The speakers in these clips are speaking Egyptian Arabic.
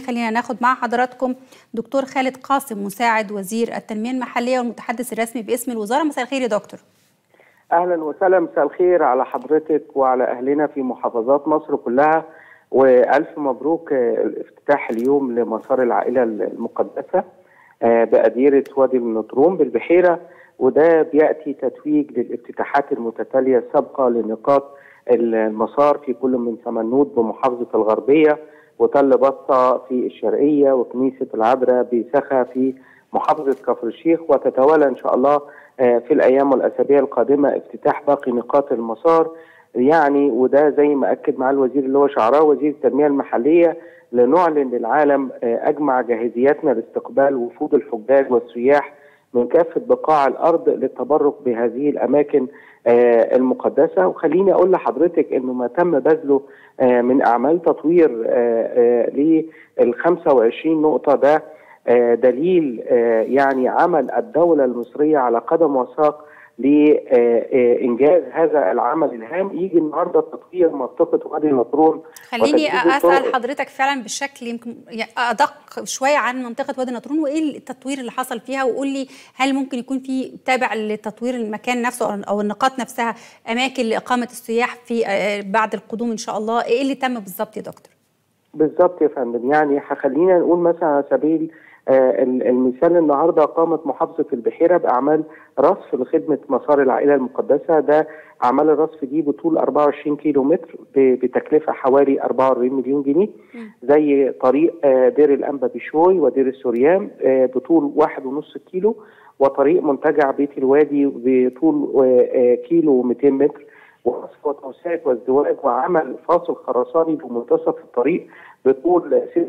خلينا ناخد مع حضراتكم دكتور خالد قاسم مساعد وزير التنميه المحليه والمتحدث الرسمي باسم الوزاره مساء الخير يا دكتور اهلا وسهلا مساء الخير على حضرتك وعلى اهلنا في محافظات مصر كلها والف مبروك الافتتاح اليوم لمسار العائله المقدسه باديره وادي النطرون بالبحيره وده بياتي تتويج للافتتاحات المتتاليه السابقه لنقاط المسار في كل من سمنود بمحافظه الغربيه وتل بطه في الشرقيه وكنيسه العذراء بسخا في محافظه كفر الشيخ وتتوالى ان شاء الله في الايام والاسابيع القادمه افتتاح باقي نقاط المسار يعني وده زي ما اكد مع الوزير اللي هو شعراء وزير التنميه المحليه لنعلن للعالم اجمع جاهزياتنا لاستقبال وفود الحجاج والسياح من كافه بقاع الارض للتبرك بهذه الاماكن المقدسه وخليني اقول لحضرتك انه ما تم بذله من اعمال تطوير لل 25 نقطه ده دليل يعني عمل الدوله المصريه على قدم وساق لانجاز هذا العمل الهام يجي النهارده تطوير منطقه وادي النطرون خليني اسال حضرتك فعلا بشكل يمكن ادق شويه عن منطقه وادي النطرون وايه التطوير اللي حصل فيها وقول لي هل ممكن يكون في تابع لتطوير المكان نفسه او النقاط نفسها اماكن لاقامه السياح في بعد القدوم ان شاء الله ايه اللي تم بالظبط يا دكتور؟ بالظبط يا فندم يعني خلينا نقول مثلا على سبيل آه المثال النهارده قامت محافظه البحيره باعمال رصف لخدمه مسار العائله المقدسه ده اعمال الرصف دي بطول 24 كيلو متر بتكلفه حوالي 44 مليون جنيه زي طريق آه دير الانبا بشوي ودير السوريان آه بطول 1.5 كيلو وطريق منتجع بيت الوادي بطول كيلو و200 متر ورصف وتوسعه وازدواج وعمل فاصل خرساني بمنتصف الطريق بطول 6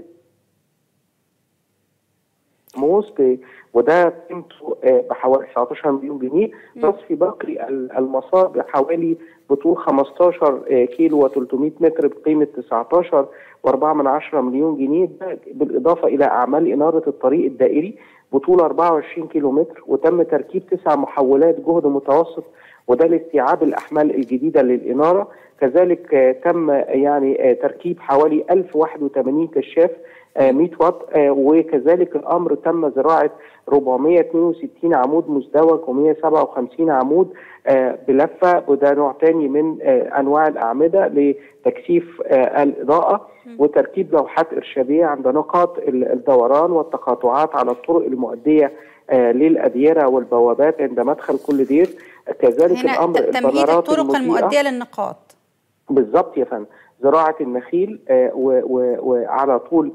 موس وده قيمته بحوالي 19 مليون جنيه تصفي باقي المسار بحوالي بطول 15 كيلو و300 متر بقيمه 19 و4 من 10 مليون جنيه ده بالاضافه الى اعمال اناره الطريق الدائري بطول 24 كيلو متر وتم تركيب تسع محولات جهد متوسط وده لاستيعاب الاحمال الجديده للاناره كذلك تم يعني تركيب حوالي 1081 كشاف 100 واط وكذلك الامر تم زراعه 462 عمود مزدوج و157 عمود بلفه وده نوع ثاني من انواع الاعمده لتكثيف الاضاءه وتركيب لوحات ارشاديه عند نقاط الدوران والتقاطعات على الطرق المؤديه للاديره والبوابات عند مدخل كل دير كذلك هنا الامر تمهيد الطرق المؤديه للنقاط بالظبط يا فندم زراعه النخيل وعلى طول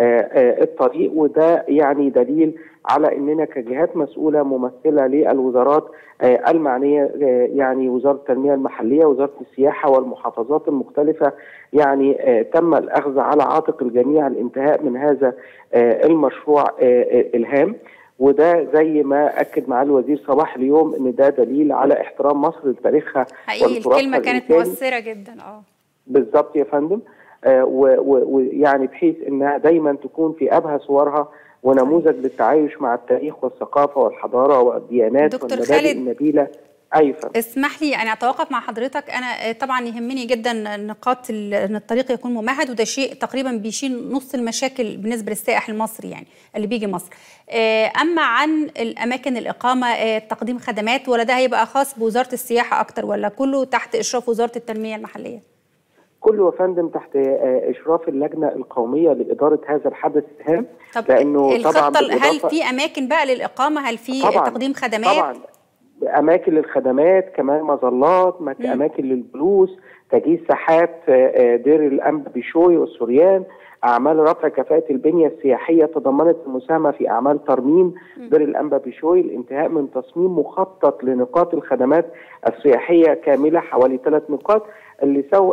الطريق وده يعني دليل على اننا كجهات مسؤوله ممثله للوزارات المعنيه يعني وزاره التنميه المحليه وزاره السياحه والمحافظات المختلفه يعني تم الاخذ على عاتق الجميع الانتهاء من هذا المشروع الهام وده زي ما اكد معالي الوزير صباح اليوم ان ده دليل على احترام مصر لتاريخها حقيقي الكلمه كانت مؤثره جدا اه بالظبط يا فندم آه ويعني بحيث انها دايما تكون في ابهى صورها ونموذج للتعايش مع التاريخ والثقافه والحضاره والديانات دكتور والمبادئ خالد النبيله ايوه اسمح لي انا اتوقف مع حضرتك انا طبعا يهمني جدا نقاط ان الطريق يكون ممهد وده شيء تقريبا بيشيل نص المشاكل بالنسبه للسائح المصري يعني اللي بيجي مصر اما عن الاماكن الاقامه تقديم خدمات ولا ده هيبقى خاص بوزاره السياحه اكتر ولا كله تحت اشراف وزاره التنميه المحليه كله يا فندم تحت اشراف اللجنه القوميه لاداره هذا الحدث الهام طب لانه طبعا هل في اماكن بقى للاقامه هل في طبعًا تقديم خدمات طبعا اماكن للخدمات كمان مظلات اماكن للجلوس تجهيز ساحات دير الانبا بشوي والسوريان اعمال رفع كفاءه البنيه السياحيه تضمنت المساهمه في اعمال ترميم دير الانبا بشوي الانتهاء من تصميم مخطط لنقاط الخدمات السياحيه كامله حوالي ثلاث نقاط اللي سو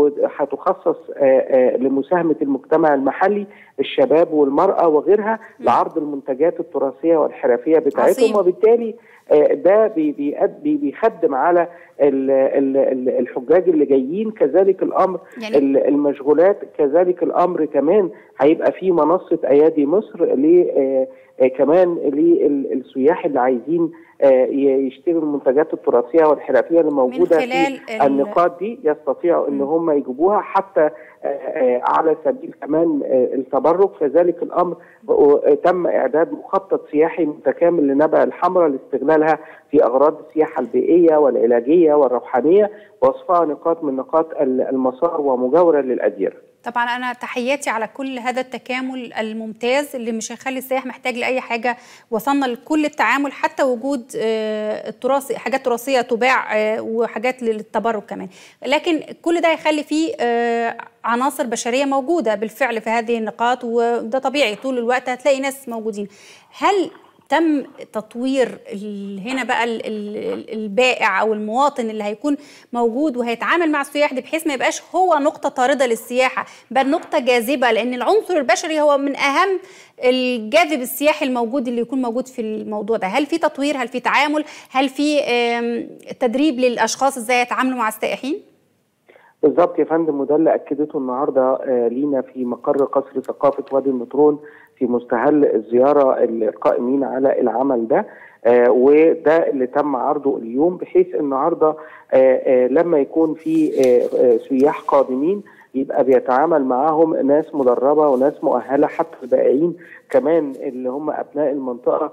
هتخصص لمساهمه المجتمع المحلي الشباب والمراه وغيرها لعرض المنتجات التراثيه والحرفيه بتاعتهم وبالتالي ده بيخدم على الحجاج اللي جايين كذلك الامر يعني المشغولات كذلك الامر كمان هيبقى في منصه ايادي مصر ل كمان للسياح اللي عايزين يشتروا المنتجات التراثيه والحرفيه اللي موجوده من خلال في النقاط دي يستطيعوا ان هم يجيبوها حتى على سبيل كمان التبرك كذلك الامر تم اعداد مخطط سياحي متكامل لنبع الحمراء لاستغلالها في اغراض السياحه البيئيه والعلاجيه والروحانيه وصفها نقاط من نقاط المسار ومجاوره للاديره. طبعا انا تحياتي على كل هذا التكامل الممتاز اللي مش هيخلي السائح محتاج لاي حاجه وصلنا لكل التعامل حتى وجود التراث حاجات تراثيه تباع وحاجات للتبرك كمان لكن كل ده هيخلي فيه عناصر بشريه موجوده بالفعل في هذه النقاط وده طبيعي طول الوقت هتلاقي ناس موجودين هل تم تطوير هنا بقى البائع او المواطن اللي هيكون موجود وهيتعامل مع السياح دي بحيث ما يبقاش هو نقطه طارده للسياحه بل نقطه جاذبه لان العنصر البشري هو من اهم الجاذب السياحي الموجود اللي يكون موجود في الموضوع ده هل في تطوير هل في تعامل هل في تدريب للاشخاص ازاي يتعاملوا مع السائحين بالظبط يا فندم وده اللي اكدته النهارده لينا في مقر قصر ثقافه وادي النطرون في مستهل الزياره القائمين على العمل ده آه وده اللي تم عرضه اليوم بحيث النهارده آه آه لما يكون في سياح قادمين يبقى بيتعامل معاهم ناس مدربه وناس مؤهله حتى البائعين كمان اللي هم ابناء المنطقه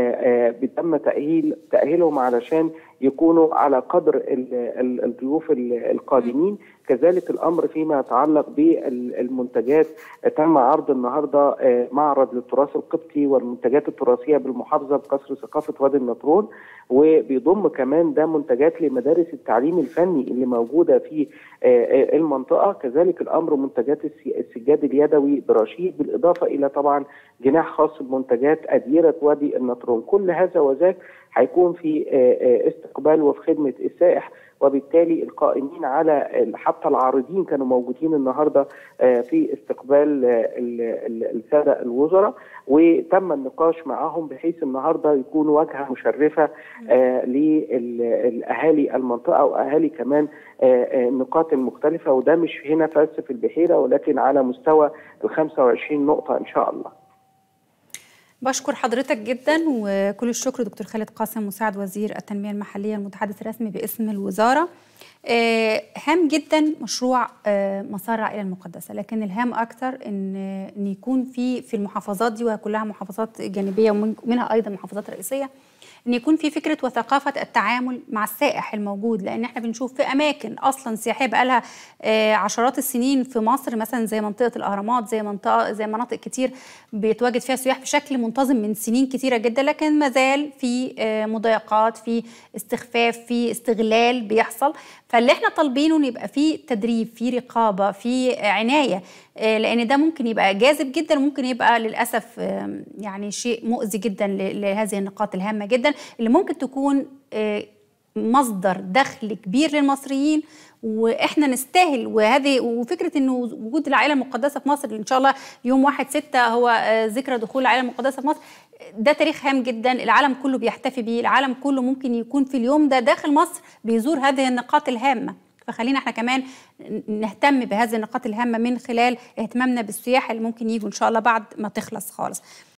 بيتم تاهيل تاهيلهم علشان يكونوا على قدر الضيوف القادمين كذلك الامر فيما يتعلق بالمنتجات تم عرض النهارده معرض للتراث القبطي والمنتجات التراثيه بالمحافظه بقصر ثقافه وادي النطرون وبيضم كمان ده منتجات لمدارس التعليم الفني اللي موجوده في المنطقه كذلك الامر منتجات السجاد اليدوي برشيد بالاضافه الى طبعا جناح خاص بمنتجات اديره وادي النطرون كل هذا وذاك هيكون في استقبال وفي خدمه السائح وبالتالي القائمين على حتى العارضين كانوا موجودين النهارده في استقبال الساده الوزراء وتم النقاش معهم بحيث النهارده يكون واجهه مشرفه لاهالي المنطقه واهالي كمان النقاط المختلفه وده مش هنا بس في البحيره ولكن على مستوى ال 25 نقطه ان شاء الله. بشكر حضرتك جدا وكل الشكر دكتور خالد قاسم مساعد وزير التنميه المحليه المتحدث الرسمي باسم الوزاره هام جدا مشروع مسار العائله المقدسه لكن الهام اكثر ان ان يكون في في المحافظات دي وهي كلها محافظات جانبيه ومنها ايضا محافظات رئيسيه ان يكون في فكره وثقافه التعامل مع السائح الموجود لان احنا بنشوف في اماكن اصلا سياحيه بقى لها عشرات السنين في مصر مثلا زي منطقه الاهرامات زي منطقه زي مناطق كتير بيتواجد فيها سياح بشكل منتظم من سنين كتيره جدا لكن ما زال في مضايقات في استخفاف في استغلال بيحصل فاللي احنا طالبينه ان يبقى في تدريب في رقابه في عنايه لان ده ممكن يبقى جاذب جدا وممكن يبقى للاسف يعني شيء مؤذي جدا لهذه النقاط الهامه جدا اللي ممكن تكون مصدر دخل كبير للمصريين واحنا نستاهل وهذه وفكره انه وجود العائله المقدسه في مصر ان شاء الله يوم 1 6 هو ذكرى دخول العائله المقدسه في مصر ده تاريخ هام جدا العالم كله بيحتفي بيه العالم كله ممكن يكون في اليوم ده داخل مصر بيزور هذه النقاط الهامه فخلينا احنا كمان نهتم بهذه النقاط الهامه من خلال اهتمامنا بالسياح اللي ممكن يجوا ان شاء الله بعد ما تخلص خالص